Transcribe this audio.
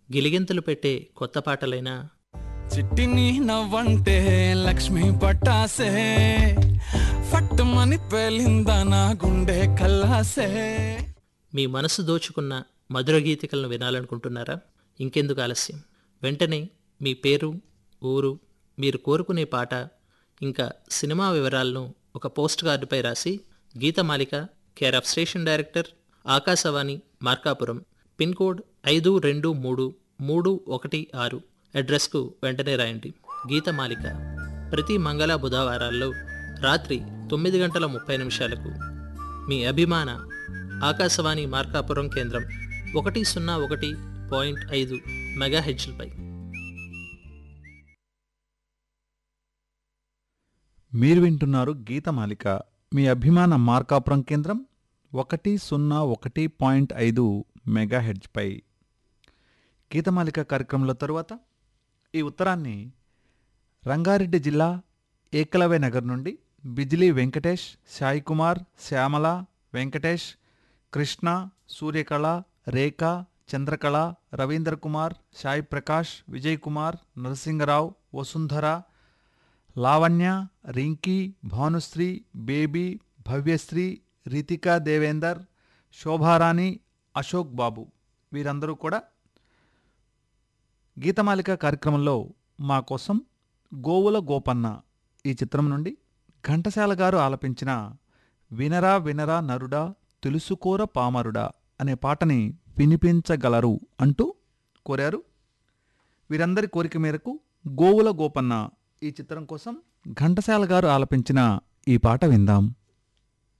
గిలిగింతలు పెట్టే కొత్త పాటలైనా చిట్టిని నవ్వంటే లక్ష్మి పట్టాసే ఫట్టుమని పేలిందా నా గుండె కల్లాసే మీ మనసు దోచుకున్న మధుర గీతికలను వినాలనుకుంటున్నారా ఇంకెందుకు ఆలస్యం వెంటనే మీ పేరు ఊరు మీరు కోరుకునే పాట ఇంకా సినిమా వివరాలను ఒక పోస్ట్ కార్డుపై రాసి Geethamalika care of station director Akashvani Markapuram pin code ఐదు రెండు మూడు మూడు ఒకటి ఆరు అడ్రస్కు వెంటనే రాయండి గీతమాలిక ప్రతి మంగళ బుధవారాల్లో రాత్రి తొమ్మిది గంటల ముప్పై నిమిషాలకు మీ అభిమాన ఆకాశవాణి మార్కాపురం కేంద్రం ఒకటి సున్నా ఒకటి పాయింట్ ఐదు మెగాహెచ్లపై మీరు వింటున్నారు గీతమాలిక మీ అభిమాన మార్కాపురం కేంద్రం ఒకటి సున్నా ఒకటి పాయింట్ ఐదు మెగాహెడ్జ్పై గీతమాలిక కార్యక్రమంలో తరువాత ఈ ఉత్తరాన్ని రంగారెడ్డి జిల్లా ఏకలవ్య నగర్ నుండి బిజిలీ వెంకటేష్ సాయి కుమార్ శ్యామల వెంకటేష్ కృష్ణ సూర్యకళ రేఖ చంద్రకళ రవీంద్ర కుమార్ సాయి ప్రకాష్ విజయ్ కుమార్ నరసింగరావు వసుంధర లావణ్య రింకీ భానుశ్రీ బేబీ భవ్యశ్రీ రితికా దేవేందర్ శోభారాణి అశోక్ బాబు వీరందరూ కూడా గీతమాలిక కార్యక్రమంలో మా కోసం గోవుల గోపన్న ఈ చిత్రం నుండి ఘంటసాల గారు ఆలపించిన వినరా వినరా నరుడా తెలుసుకోర పామరుడా అనే పాటని వినిపించగలరు అంటూ కోరారు వీరందరి కోరిక మేరకు గోవుల గోపన్న ఈ చిత్రం కోసం ఘంటసాల గారు ఆలపించిన ఈ పాట విందాం